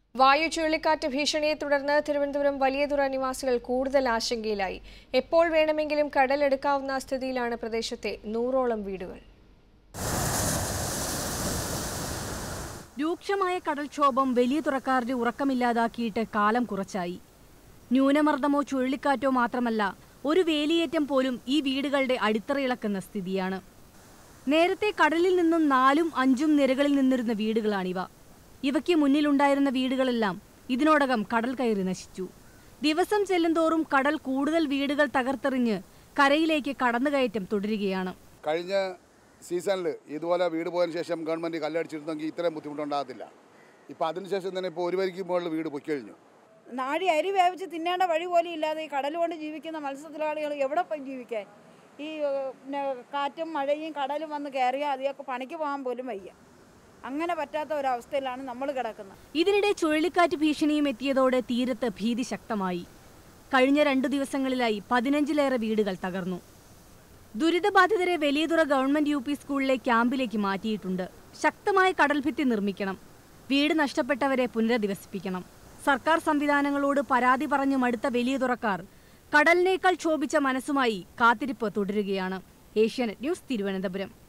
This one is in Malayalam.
വായു ചുഴലിക്കാറ്റ് ഭീഷണിയെ തുടർന്ന് തിരുവനന്തപുരം വലിയതുറ നിവാസികൾ കൂടുതൽ ആശങ്കയിലായി എപ്പോൾ വേണമെങ്കിലും കടലെടുക്കാവുന്ന സ്ഥിതിയിലാണ് പ്രദേശത്തെ നൂറോളം വീടുകൾ രൂക്ഷമായ കടൽക്ഷോഭം വലിയ തുറക്കാരുടെ ഉറക്കമില്ലാതാക്കിയിട്ട് കാലം കുറച്ചായി ന്യൂനമർദ്ദമോ ചുഴലിക്കാറ്റോ മാത്രമല്ല ഒരു വേലിയേറ്റം പോലും ഈ വീടുകളുടെ അടിത്തറയിളക്കുന്ന സ്ഥിതിയാണ് നേരത്തെ കടലിൽ നിന്നും നാലും അഞ്ചും നിരകളിൽ നിന്നിരുന്ന വീടുകളാണിവ ഇവയ്ക്ക് മുന്നിലുണ്ടായിരുന്ന വീടുകളെല്ലാം ഇതിനോടകം കടൽ കയറി നശിച്ചു ദിവസം ചെല്ലുന്തോറും കടൽ കൂടുതൽ വീടുകൾ തകർത്തെറിഞ്ഞ് കരയിലേക്ക് കടന്നുകയറ്റം തുടരുകയാണ് കഴിഞ്ഞ സീസണിൽ ഇതുപോലെ വീട് പോയതിനു ശേഷം ഗവൺമെൻറ് കല്ലടിച്ചിരുന്നെങ്കിൽ ഇത്രയും ബുദ്ധിമുട്ടുണ്ടാകത്തില്ല ഇപ്പോൾ അതിനുശേഷം തന്നെ ഇപ്പോൾ ഒരു വരിക്ക് മുകളിൽ വീട് പൊയ്ക്കഴിഞ്ഞു നാഴി അരി വേവിച്ച് തിന്നേണ്ട വഴി പോലും ഇല്ലാതെ ഈ കടൽ കൊണ്ട് ജീവിക്കുന്ന മത്സ്യത്തൊഴിലാളികൾ എവിടെ പോയി ജീവിക്കാൻ ഈ ഏഹ്, പിന്നെ കാറ്റും മഴയും കടലും വന്ന് കയറിയാൽ അതിയൊക്കെ പണിക്ക് പോകാൻ പോലും വയ്യ അങ്ങനെ പറ്റാത്ത ഒരവസ്ഥയിലാണ് നമ്മൾ കിടക്കുന്നത് ഇതിനിടെ ചുഴലിക്കാറ്റ് ഭീഷണിയും എത്തിയതോടെ തീരത്ത് ഭീതി ശക്തമായി കഴിഞ്ഞ രണ്ടു ദിവസങ്ങളിലായി പതിനഞ്ചിലേറെ വീടുകൾ തകർന്നു ദുരിതബാധിതരെ വലിയതുറ ഗവൺമെന്റ് യു പി സ്കൂളിലെ ക്യാമ്പിലേക്ക് മാറ്റിയിട്ടുണ്ട് ശക്തമായ കടൽഭിത്തി നിർമ്മിക്കണം വീട് നഷ്ടപ്പെട്ടവരെ പുനരധിവസിപ്പിക്കണം സർക്കാർ സംവിധാനങ്ങളോട് പരാതി പറഞ്ഞു മടുത്ത വലിയ തുറക്കാർ കടലിനേക്കാൾ ക്ഷോഭിച്ച മനസ്സുമായി കാത്തിരിപ്പ് തുടരുകയാണ് ഏഷ്യാനെറ്റ് ന്യൂസ് തിരുവനന്തപുരം